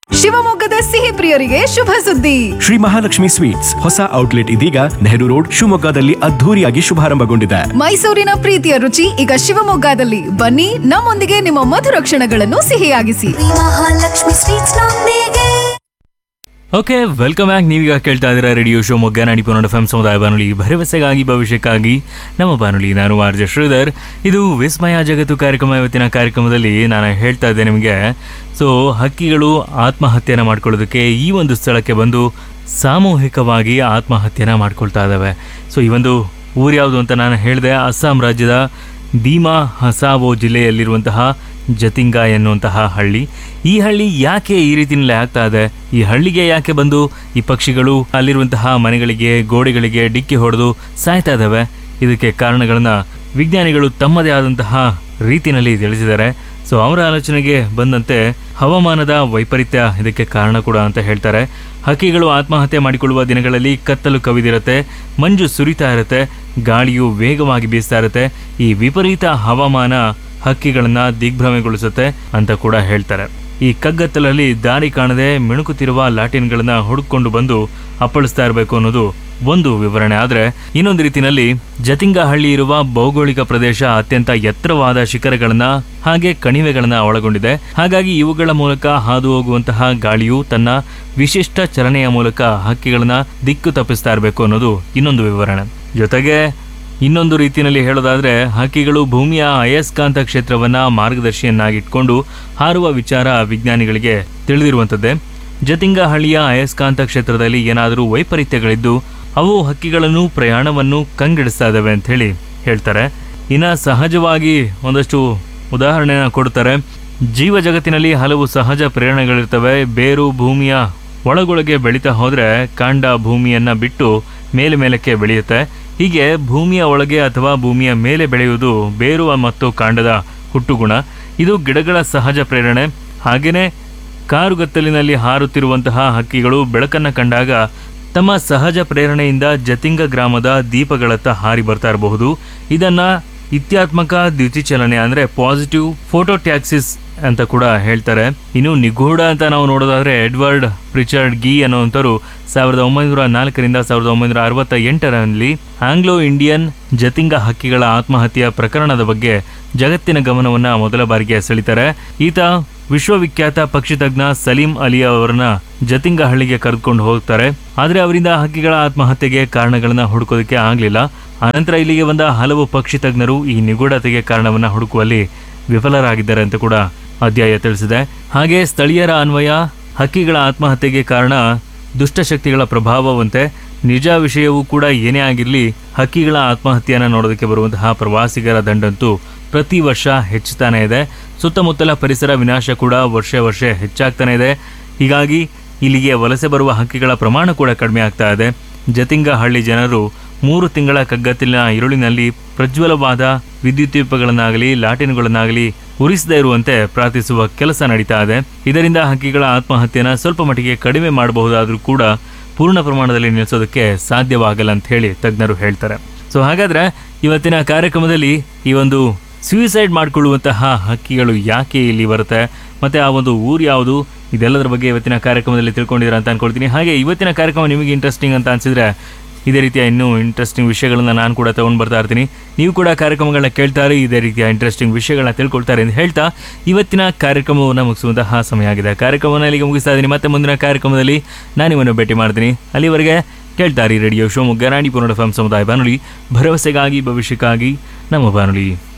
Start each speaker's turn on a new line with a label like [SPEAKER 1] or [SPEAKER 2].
[SPEAKER 1] ಶಿವಮೊಗ್ಗದ ಸಿಹಿ ಪ್ರಿಯರಿಗೆ ಶುಭ ಸುದ್ದಿ
[SPEAKER 2] ಶ್ರೀ ಮಹಾಲಕ್ಷ್ಮಿ ಸ್ವೀಟ್ಸ್ ಹೊಸ ಔಟ್ಲೆಟ್ ಇದೀಗ ನೆಹರು ರೋಡ್ ಶಿವಮೊಗ್ಗದಲ್ಲಿ ಅದ್ಧೂರಿಯಾಗಿ ಶುಭಾರಂಭಗೊಂಡಿದೆ
[SPEAKER 1] ಮೈಸೂರಿನ ಪ್ರೀತಿಯ ರುಚಿ ಈಗ ಶಿವಮೊಗ್ಗದಲ್ಲಿ ಬನ್ನಿ ನಮ್ಮೊಂದಿಗೆ ನಿಮ್ಮ ಮಧುರ ಕ್ಷಣಗಳನ್ನು ಸಿಹಿಯಾಗಿಸಿ
[SPEAKER 3] ಮಹಾಲಕ್ಷ್ಮಿ ಸ್ವೀಟ್ಸ್ ನೊಂದಿಗೆ
[SPEAKER 4] ಓಕೆ ವೆಲ್ಕಮ್ ಬ್ಯಾಕ್ ನೀವೀಗ ಕೇಳ್ತಾ ಇದ್ದೀರಾ ರೇಡಿಯೋ ಶಿವಮೊಗ್ಗ ನಾಡಿ ಪುನಃ ಎಫ್ ಸಮುದಾಯ ಬಾನುಲಿ ಭರವಸೆಗಾಗಿ ಭವಿಷ್ಯಕ್ಕಾಗಿ ನಮ್ಮ ಬಾನುಲಿ ನಾನು ಆರ್ ಜೆ ಶ್ರೀಧರ್ ಇದು ವಿಸ್ಮಯ ಜಗತ್ತು ಕಾರ್ಯಕ್ರಮ ಇವತ್ತಿನ ಕಾರ್ಯಕ್ರಮದಲ್ಲಿ ನಾನು ಹೇಳ್ತಾ ಇದ್ದೆ ನಿಮಗೆ ಸೊ ಹಕ್ಕಿಗಳು ಆತ್ಮಹತ್ಯೆನ ಮಾಡ್ಕೊಳ್ಳೋದಕ್ಕೆ ಈ ಒಂದು ಸ್ಥಳಕ್ಕೆ ಬಂದು ಸಾಮೂಹಿಕವಾಗಿ ಆತ್ಮಹತ್ಯೆನ ಮಾಡ್ಕೊಳ್ತಾ ಇದ್ದಾವೆ ಸೊ ಈ ಒಂದು ಊರು ಯಾವುದು ಅಂತ ನಾನು ಹೇಳಿದೆ ಅಸ್ಸಾಂ ರಾಜ್ಯದ ದೀಮಾ ಹಸಾವೋ ಜಿಲ್ಲೆಯಲ್ಲಿರುವಂತಹ ಜತಿಂಗ ಎನ್ನುವಂತಹ ಹಳ್ಳಿ ಈ ಹಳ್ಳಿ ಯಾಕೆ ಈ ರೀತಿಯಲ್ಲಿ ಆಗ್ತಾ ಇದೆ ಈ ಹಳ್ಳಿಗೆ ಯಾಕೆ ಬಂದು ಈ ಪಕ್ಷಿಗಳು ಅಲ್ಲಿರುವಂತಹ ಮನೆಗಳಿಗೆ ಗೋಡೆಗಳಿಗೆ ಡಿಕ್ಕಿ ಹೊಡೆದು ಸಾಯ್ತಾ ಇದ್ದಾವೆ ಇದಕ್ಕೆ ಕಾರಣಗಳನ್ನ ವಿಜ್ಞಾನಿಗಳು ತಮ್ಮದೇ ಆದಂತಹ ರೀತಿಯಲ್ಲಿ ತಿಳಿಸಿದ್ದಾರೆ ಸೊ ಅವರ ಆಲೋಚನೆಗೆ ಬಂದಂತೆ ಹವಾಮಾನದ ವೈಪರೀತ್ಯ ಇದಕ್ಕೆ ಕಾರಣ ಕೂಡ ಅಂತ ಹೇಳ್ತಾರೆ ಹಕ್ಕಿಗಳು ಆತ್ಮಹತ್ಯೆ ಮಾಡಿಕೊಳ್ಳುವ ದಿನಗಳಲ್ಲಿ ಕತ್ತಲು ಕವಿದಿರುತ್ತೆ ಮಂಜು ಸುರಿತಾ ಇರುತ್ತೆ ಗಾಳಿಯು ವೇಗವಾಗಿ ಬೀಸ್ತಾ ಇರುತ್ತೆ ಈ ವಿಪರೀತ ಹವಾಮಾನ ಹಕ್ಕಿಗಳನ್ನ ದಿಗ್ಭ್ರಮೆಗೊಳಿಸುತ್ತೆ ಅಂತ ಕೂಡ ಹೇಳ್ತಾರೆ ಈ ಕಗ್ಗತ್ತಲಲ್ಲಿ ದಾರಿ ಕಾಣದೆ ಮಿಣುಕುತ್ತಿರುವ ಲಾಟಿನ್ಗಳನ್ನ ಹುಡುಕೊಂಡು ಬಂದು ಅಪ್ಪಳಿಸ್ತಾ ಇರಬೇಕು ಅನ್ನೋದು ಒಂದು ವಿವರಣೆ ಆದರೆ ಇನ್ನೊಂದು ರೀತಿಯಲ್ಲಿ ಜತಿಂಗ ಹಳ್ಳಿ ಇರುವ ಭೌಗೋಳಿಕ ಪ್ರದೇಶ ಅತ್ಯಂತ ಎತ್ತರವಾದ ಶಿಖರಗಳನ್ನ ಹಾಗೆ ಕಣಿವೆಗಳನ್ನ ಒಳಗೊಂಡಿದೆ ಹಾಗಾಗಿ ಇವುಗಳ ಮೂಲಕ ಹಾದು ಹೋಗುವಂತಹ ಗಾಳಿಯು ತನ್ನ ವಿಶಿಷ್ಟ ಚಲನೆಯ ಮೂಲಕ ಹಕ್ಕಿಗಳನ್ನ ದಿಕ್ಕು ತಪ್ಪಿಸ್ತಾ ಇರಬೇಕು ಅನ್ನೋದು ಇನ್ನೊಂದು ವಿವರಣೆ ಜೊತೆಗೆ ಇನ್ನೊಂದು ರೀತಿಯಲ್ಲಿ ಹೇಳೋದಾದ್ರೆ ಹಕ್ಕಿಗಳು ಭೂಮಿಯ ಅಯಸ್ಕಾಂತ ಕ್ಷೇತ್ರವನ್ನ ಮಾರ್ಗದರ್ಶಿಯನ್ನಾಗಿಟ್ಕೊಂಡು ಹಾರುವ ವಿಚಾರ ವಿಜ್ಞಾನಿಗಳಿಗೆ ತಿಳಿದಿರುವಂಥದ್ದೇ ಜತಿಂಗ ಹಳ್ಳಿಯ ಅಯಸ್ಕಾಂತ ಕ್ಷೇತ್ರದಲ್ಲಿ ಏನಾದರೂ ವೈಪರೀತ್ಯಗಳಿದ್ದು ಅವು ಹಕ್ಕಿಗಳನ್ನು ಪ್ರಯಾಣವನ್ನು ಕಂಗೆಡಿಸ್ತಾ ಇದ್ದಾವೆ ಅಂತ ಹೇಳಿ ಹೇಳ್ತಾರೆ ಇನ್ನು ಸಹಜವಾಗಿ ಒಂದಷ್ಟು ಉದಾಹರಣೆನ ಕೊಡ್ತಾರೆ ಜೀವ ಜಗತ್ತಿನಲ್ಲಿ ಹಲವು ಸಹಜ ಪ್ರೇರಣೆಗಳಿರ್ತವೆ ಬೇರು ಭೂಮಿಯ ಒಳಗೊಳಗೆ ಬೆಳೀತಾ ಹೋದರೆ ಕಾಂಡ ಭೂಮಿಯನ್ನ ಬಿಟ್ಟು ಮೇಲೆ ಮೇಲಕ್ಕೆ ಬೆಳೆಯುತ್ತೆ ಹೀಗೆ ಭೂಮಿಯ ಒಳಗೆ ಅಥವಾ ಭೂಮಿಯ ಮೇಲೆ ಬೆಳೆಯುವುದು ಬೇರು ಮತ್ತು ಕಾಂಡದ ಹುಟ್ಟುಗುಣ ಇದು ಗಿಡಗಳ ಸಹಜ ಪ್ರೇರಣೆ ಹಾಗೆಯೇ ಕಾರುಗತ್ತಲಿನಲ್ಲಿ ಹಾರುತ್ತಿರುವಂತಹ ಹಕ್ಕಿಗಳು ಬೆಳಕನ್ನು ಕಂಡಾಗ ತಮ್ಮ ಸಹಜ ಪ್ರೇರಣೆಯಿಂದ ಜತಿಂಗ ಗ್ರಾಮದ ದೀಪಗಳತ್ತ ಹಾರಿ ಬರ್ತಾ ಇರಬಹುದು ಇದನ್ನ ಇತ್ಯಾತ್ಮಕ ದ್ಯುತಿಚಲನೆ ಅಂದ್ರೆ ಪಾಸಿಟಿವ್ ಫೋಟೋಟ್ಯಾಕ್ಸಿಸ್ ಅಂತ ಕೂಡ ಹೇಳ್ತಾರೆ ಇನ್ನು ನಿಗೂಢ ಅಂತ ನಾವು ನೋಡೋದಾದ್ರೆ ಎಡ್ವರ್ಡ್ ಪ್ರಿಚರ್ಡ್ ಗಿ ಅನ್ನುವಂಥವ್ರು ಸಾವಿರದ ಒಂಬೈನೂರ ನಾಲ್ಕರಿಂದ ಸಾವಿರದ ಒಂಬೈನೂರ ಅರವತ್ತ ಎಂಟರಲ್ಲಿ ಆಂಗ್ಲೋ ಇಂಡಿಯನ್ ಜತಿಂಗ ಹಕ್ಕಿಗಳ ಆತ್ಮಹತ್ಯೆಯ ಪ್ರಕರಣದ ಬಗ್ಗೆ ಜಗತ್ತಿನ ಗಮನವನ್ನ ಮೊದಲ ಬಾರಿಗೆ ಸೆಳಿತಾರೆ ಈತ ವಿಶ್ವವಿಖ್ಯಾತ ಪಕ್ಷಿ ತಜ್ಞ ಸಲೀಂ ಅಲಿ ಅವರನ್ನ ಜತಿಂಗ ಹಳ್ಳಿಗೆ ಕರೆದುಕೊಂಡು ಹೋಗ್ತಾರೆ ಆದ್ರೆ ಅವರಿಂದ ಹಕ್ಕಿಗಳ ಆತ್ಮಹತ್ಯೆಗೆ ಕಾರಣಗಳನ್ನ ಹುಡುಕೋದಕ್ಕೆ ಆಗ್ಲಿಲ್ಲ ಅನಂತರ ಇಲ್ಲಿಗೆ ಬಂದ ಹಲವು ಪಕ್ಷಿ ತಜ್ಞರು ಈ ನಿಗೂಢತೆಗೆ ಕಾರಣವನ್ನ ಹುಡುಕುವಲ್ಲಿ ವಿಫಲರಾಗಿದ್ದಾರೆ ಅಂತ ಕೂಡ ಅಧ್ಯಾಯ ತಿಳಿಸಿದೆ ಹಾಗೆ ಸ್ಥಳೀಯರ ಅನ್ವಯ ಹಕ್ಕಿಗಳ ಆತ್ಮಹತ್ಯೆಗೆ ಕಾರಣ ದುಷ್ಟಶಕ್ತಿಗಳ ಪ್ರಭಾವವಂತೆ ನಿಜ ವಿಷಯವೂ ಕೂಡ ಏನೇ ಆಗಿರಲಿ ಹಕ್ಕಿಗಳ ಆತ್ಮಹತ್ಯೆಯನ್ನು ನೋಡೋದಕ್ಕೆ ಬರುವಂತಹ ಪ್ರವಾಸಿಗರ ದಂಡಂತೂ ಪ್ರತಿ ವರ್ಷ ಹೆಚ್ಚುತ್ತಾನೆ ಇದೆ ಸುತ್ತಮುತ್ತಲ ಪರಿಸರ ವಿನಾಶ ಕೂಡ ವರ್ಷ ವರ್ಷ ಹೆಚ್ಚಾಗ್ತಾನೆ ಇದೆ ಹೀಗಾಗಿ ಇಲ್ಲಿಗೆ ವಲಸೆ ಬರುವ ಹಕ್ಕಿಗಳ ಪ್ರಮಾಣ ಕೂಡ ಕಡಿಮೆ ಆಗ್ತಾ ಇದೆ ಜತಿಂಗ ಹಳ್ಳಿ ಜನರು ಮೂರು ತಿಂಗಳ ಕಗ್ಗತ್ತಿನ ಇರುಳಿನಲ್ಲಿ ಪ್ರಜ್ವಲವಾದ ವಿದ್ಯುತ್ ದೀಪಗಳನ್ನಾಗಲಿ ಲಾಟಿನ್ಗಳನ್ನಾಗಲಿ ಉರಿಸದೇ ಇರುವಂತೆ ಪ್ರಾರ್ಥಿಸುವ ಕೆಲಸ ನಡೀತಾ ಇದೆ ಇದರಿಂದ ಹಕ್ಕಿಗಳ ಆತ್ಮಹತ್ಯೆನ ಸ್ವಲ್ಪ ಮಟ್ಟಿಗೆ ಕಡಿಮೆ ಮಾಡಬಹುದಾದ್ರೂ ಕೂಡ ಪೂರ್ಣ ಪ್ರಮಾಣದಲ್ಲಿ ನಿಲ್ಲಿಸೋದಕ್ಕೆ ಸಾಧ್ಯವಾಗಲ್ಲ ಅಂತ ಹೇಳಿ ತಜ್ಞರು ಹೇಳ್ತಾರೆ ಸೊ ಹಾಗಾದ್ರೆ ಇವತ್ತಿನ ಕಾರ್ಯಕ್ರಮದಲ್ಲಿ ಈ ಒಂದು ಸೂಯಿಸೈಡ್ ಮಾಡಿಕೊಳ್ಳುವಂತಹ ಹಕ್ಕಿಗಳು ಯಾಕೆ ಇಲ್ಲಿ ಬರುತ್ತೆ ಮತ್ತೆ ಆ ಒಂದು ಊರು ಯಾವುದು ಇದೆಲ್ಲದರ ಬಗ್ಗೆ ಇವತ್ತಿನ ಕಾರ್ಯಕ್ರಮದಲ್ಲಿ ತಿಳ್ಕೊಂಡಿದ್ದೀರಾ ಅಂತ ಅನ್ಕೊಳ್ತೀನಿ ಹಾಗೆ ಇವತ್ತಿನ ಕಾರ್ಯಕ್ರಮ ನಿಮಗೆ ಇಂಟ್ರೆಸ್ಟಿಂಗ್ ಅಂತ ಅನ್ಸಿದ್ರೆ ಇದೇ ರೀತಿಯ ಇನ್ನೂ ಇಂಟ್ರೆಸ್ಟಿಂಗ್ ವಿಷಯಗಳನ್ನ ನಾನು ಕೂಡ ತಗೊಂಡು ಬರ್ತಾ ಇರ್ತೀನಿ ನೀವು ಕೂಡ ಕಾರ್ಯಕ್ರಮಗಳನ್ನ ಕೇಳ್ತಾರೆ ಇದೇ ರೀತಿಯ ಇಂಟ್ರೆಸ್ಟಿಂಗ್ ವಿಷಯಗಳನ್ನ ತಿಳ್ಕೊಳ್ತಾರೆ ಅಂತ ಹೇಳ್ತಾ ಇವತ್ತಿನ ಕಾರ್ಯಕ್ರಮವನ್ನು ಮುಗಿಸುವಂತಹ ಸಮಯ ಆಗಿದೆ ಕಾರ್ಯಕ್ರಮವನ್ನು ಇಲ್ಲಿಗೆ ಮುಗಿಸ್ತಾ ಇದ್ದೀನಿ ಮತ್ತೆ ಮುಂದಿನ ಕಾರ್ಯಕ್ರಮದಲ್ಲಿ ನಾನು ನಿಮ್ಮನ್ನು ಭೇಟಿ ಮಾಡ್ತೀನಿ ಅಲ್ಲಿವರೆಗೆ ಕೇಳ್ತಾರೆ ರೇಡಿಯೋ ಶಿವಮೊಗ್ಗ ರಾಣಿ ಪುನಡ ಫಾರ್ಮ್ ಸಮುದಾಯ ಬಾನುಲಿ ಭರವಸೆಗಾಗಿ ಭವಿಷ್ಯಕ್ಕಾಗಿ ನಮ್ಮ ಬಾನುಲಿ